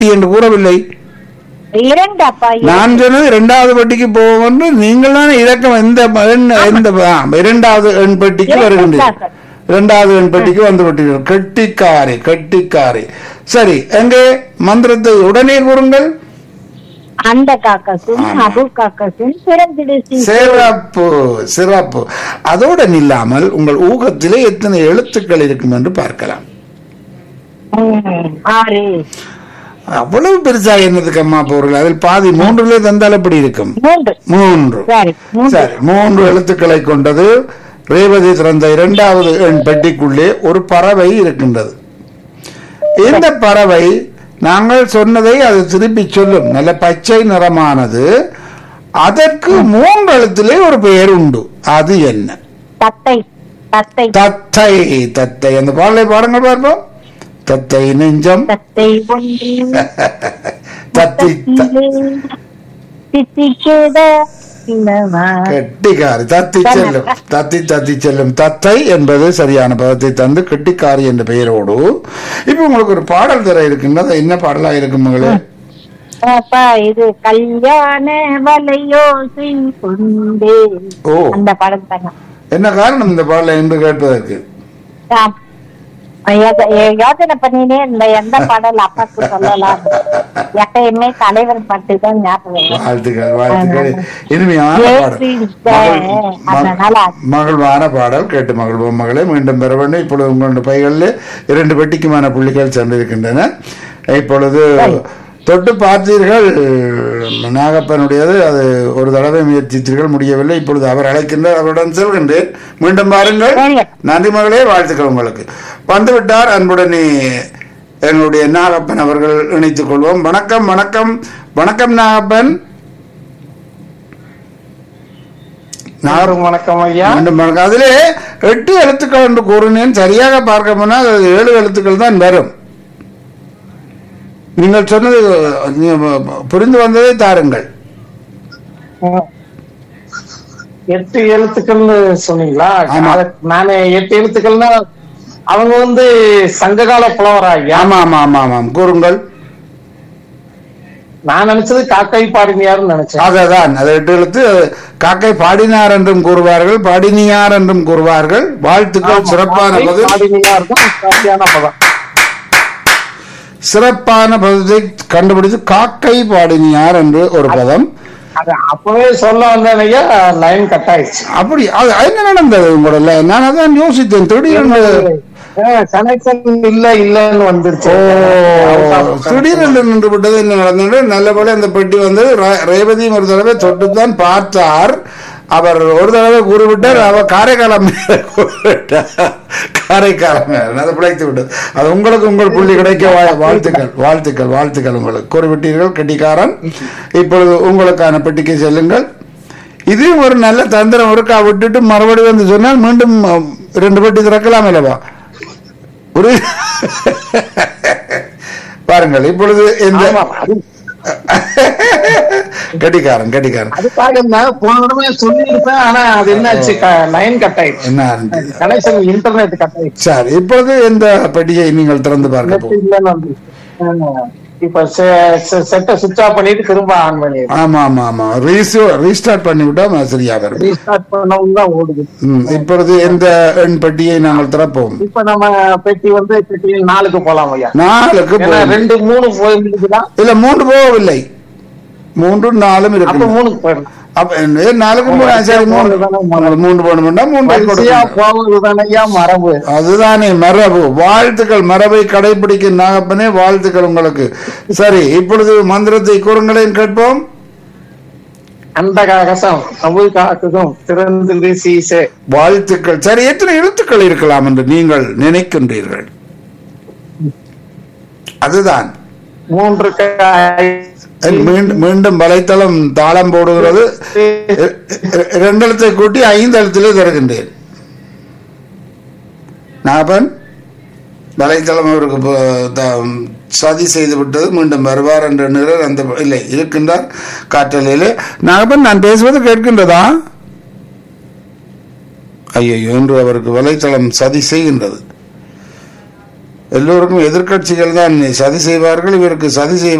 என்று கூறவில்லை இரண்டு அப்பா நான் சொன்னது இரண்டாவது பெட்டிக்கு போவோம் என்று நீங்கள் தான் இலக்கம் எந்த எண் எந்த ஆ, இரண்டாவது எண் பெட்டிக்கு இரண்டு வருகின்றீர்கள் சார். இரண்டாவது எண் பெட்டிக்கு வந்து விட்டீர்கள் கெட்டிக்காரி கெட்டிக்காரி சரி எங்கே மந்திரத்தை உடனே கூறுங்கள் அந்த காக்கசும் ஆமா. அபு காக்கசும் பிறந்திடு சீசே. சிறப்பு சிறப்பு அதோடு நில்லாமல் உங்கள் ஊகத்திலே எத்தனை எழுத்துக்கள் இருக்கும் என்று பார்க்கலாம் ம், ஆறு அவ்வளவு பெருசா என்னதுக்கு அம்மா பொருள் அதில் பாதி மூன்றுலே தந்தால் எப்படி இருக்கும் மூன்று மூன்று சரி மூன்று சரி மூன்று எழுத்துக்களை கொண்டது ரேவதி திறந்த இரண்டாவது எண் பெட்டிக்குள்ளே ஒரு பறவை இருக்கின்றது இந்த பறவை நாங்கள் சொன்னதை அது திருப்பி சொல்லும் நல்ல பச்சை நிறமானது அதற்கு மூன்று எழுத்திலே ஒரு பெயர் உண்டு அது என்ன தத்தை தத்தை தத்தை தத்தை அந்த பாடலை பாருங்கள் பார்ப்போம் தத்தை நெஞ்சம் தத்தை ஒன்று தத்தி த- தித்திக்கேத இல்லவா கெட்டிக்காரி தத்தி செல்லும் தத்தி தத்தி செல்லும் தத்தை என்பது சரியான பதத்தை தந்து கெட்டிக்காரி என்ற பெயரோடு இப்ப உங்களுக்கு ஒரு பாடல் தர இருக்கின்றது என்ன பாடலா இருக்கும் மகளே அப்பா இது கல்யாண வலையோசை கொண்டே ஓ அந்த படம் தாங்க என்ன காரணம் இந்த பாடலை என்று கேட்பதற்கு ஆம். யோ- யோ- யோசனை பண்ணினே இந்த எந்த பாடல் அப்பாக்கு சொல்லலாம் எப்பயுமே தலைவர் பாட்டு தான் ஞாபகம் வரும். வாழ்த்துக்கள் வாழ்த்துக்கள் இனிமையான பாடல் மகள்- அதனால ம- மகிழ்வான பாடல் கேட்டு மகிழ்வோம் மகளே மீண்டும் பெற வேண்டும் இப்பொழுது உங்களுடைய பைகளில் இரண்டு பெட்டிக்குமான புள்ளிகள் சென்றிருக்கின்றன இப்பொழுது தொட்டு பார்த்தீர்கள் நாகப்பனுடையது அது ஒரு தடவை முயற்சித்தீர்கள் முடியவில்லை இப்பொழுது அவர் அழைக்கின்றார் அவருடன் செல்கின்றேன் மீண்டும் பாருங்கள் சரி. நன்றி மகளே வாழ்த்துக்கள் உங்களுக்கு வந்துவிட்டார் அன்புடனே எங்களுடைய நாகப்பன் அவர்கள் இணைத்துக் கொள்வோம் வணக்கம் வணக்கம் வணக்கம் நாகப்பன் யாரும் வணக்கம் ஐயா மீண்டும் வணக்கம். அதிலே எட்டு எழுத்துக்கள் என்று கூறினேன் சரியாக பார்க்க போனால் அது ஏழு எழுத்துக்கள் தான் வரும் நீங்கள் சொன்னது நீ- புரிந்து வந்ததை தாருங்கள் எட்டு எழுத்துக்கள்னு சொன்னீங்களா ஆமா. அது நானு எட்டு எழுத்துக்கள்னா அவங்க வந்து சங்ககால புலவரா ஐயா ஆமா ஆமா ஆமா ஆமாம் கூறுங்கள் நான் நினைச்சது காக்கை பாடினியார்னு நினைச்சேன் அதுதான் அது எட்டு எழுத்து காக்கை பாடினார் என்றும் கூறுவார்கள் பாடினியார் என்றும் கூறுவார்கள் வாழ்த்துக்கள் சிறப்பான காக்கை பதில் பாடினியார் தான் சரியான பதம் சிறப்பான பதத்தை கண்டுபிடித்து காக்கை பாடினியார் என்று ஒரு பதம் அது அப்பவே சொல்ல வந்தேன் ஐயா லைன் கட் ஆயிடுச்சு அப்படி அது என்ன நடந்தது உங்களோட நான் அதான் யோசித்தேன் திடீர்னு கனெக்ஷன் இல்ல இல்லன்னு வந்துருச்சு ஓ திடீரென்று நின்று விட்டது என்ன நடந்தது நல்லபடி அந்த பெட்டி வந்து ரே- ரேவதியும் ஒரு தடவை தொட்டுத்தான் பார்த்தார் அவர் ஒரு தடவை கூறிவிட்டார் அவர் காரைக்காலம் மேல கூறிவிட்டார் காரைக்காலம் மேல அதை பிழைத்து விட்டது அது உங்களுக்கு உங்கள் புள்ளி கிடைக்க வா- வாழ்த்துக்கள் வாழ்த்துக்கள் வாழ்த்துக்கள் உங்களுக்கு கூறிவிட்டீர்கள் கெட்டிக்காரன் இப்பொழுது உங்களுக்கான பெட்டிக்கு செல்லுங்கள் இது ஒரு நல்ல தந்திரம் ஒருக்கா விட்டுட்டு மறுபடியும் வந்து சொன்னால் மீண்டும் அஹ், ரெண்டு பெட்டி திறக்கலாம் அல்லவா ஒரு பாருங்கள் இப்பொழுது இந்த ஆமா, அது கட்டிக்காரன் கட்டிக்காரன் அதுக்காக நான் போன தடவை சொல்லியிருப்பேன் ஆனா அது என்னாச்சு லைன் கட் ஆயிடுச்சு என்ன இருந்துச்சு? கனெக்ஷன் இன்டர்நெட் கட் ஆயிடுச்சு சரி இப்பொழுது இந்த பெட்டியை நீங்கள் திறந்து பார்க்க நெட் போ இல்லன்னு வந்து ஆமா. இப்ப செட்டை சுவிட்ச் ஆஃப் பண்ணிட்டு திரும்ப ஆன் பண்ணி ஆமா ஆமா ஆமா ரீசோ ரீஸ்டார்ட் பண்ணி விட்டா சரியா வரும் ரீஸ்டார்ட் பண்ணவும் தான் ஓடுது ம், இப்பொழுது இந்த எண் பெட்டியை நாங்கள் திறப்போம் இப்ப நம்ம பெட்டி வந்து பெட்டி நாலுக்கு போலாம் ஐயா நாலுக்கு ஏன்னா போகும். ரெண்டு மூணு போயிருந்துச்சுன்னா இல்ல மூன்று போகவில்லை மூன்றும் நாலும் அப்ப இருக்கு மூணுக்கு போயிடலாம் அப்ப என்ன, நாலுக்கு மூணு சரி மூணு மூன்று போகணும்னா மூன்றை வரிசையா கொடுக்கணும் போவதுதானே ஐயா மரபு அதுதானே மரபு வாழ்த்துக்கள் மரபை கடைபிடிக்கும் நாகப்பனே வாழ்த்துக்கள் உங்களுக்கு சரி இப்பொழுது மந்திரத்தை கூறுங்களேன் கேட்போம் அந்த காகசம் தமிழ் காக்குதும் திறந்து சீசே வாழ்த்துக்கள் சரி எத்தனை எழுத்துக்கள் இருக்கலாம் என்று நீங்கள் நினைக்கின்றீர்கள் அதுதான் மூன்று காய் மீண்டும் மீண்டும் வலைத்தளம் தாளம் போடுகிறது இ- இ- இரண்டு எழுத்தை கூட்டி ஐந்து எழுத்திலே தருகின்றேன் நாகப்பன் வலைத்தளம் அவருக்கு ப- த- சதி செய்து விட்டது மீண்டும் வருவார் என்ற நிழல் அந்த இல்லை இருக்கின்றார் காற்றலையிலே நாகப்பன் நான் பேசுவது கேட்கின்றதா ஐயோ என்று அவருக்கு வலைத்தளம் சதி செய்கின்றது எல்லோருக்கும் எதிர்க்கட்சிகள் தான் சதி செய்வார்கள் இவருக்கு சதி செய்வார்கள்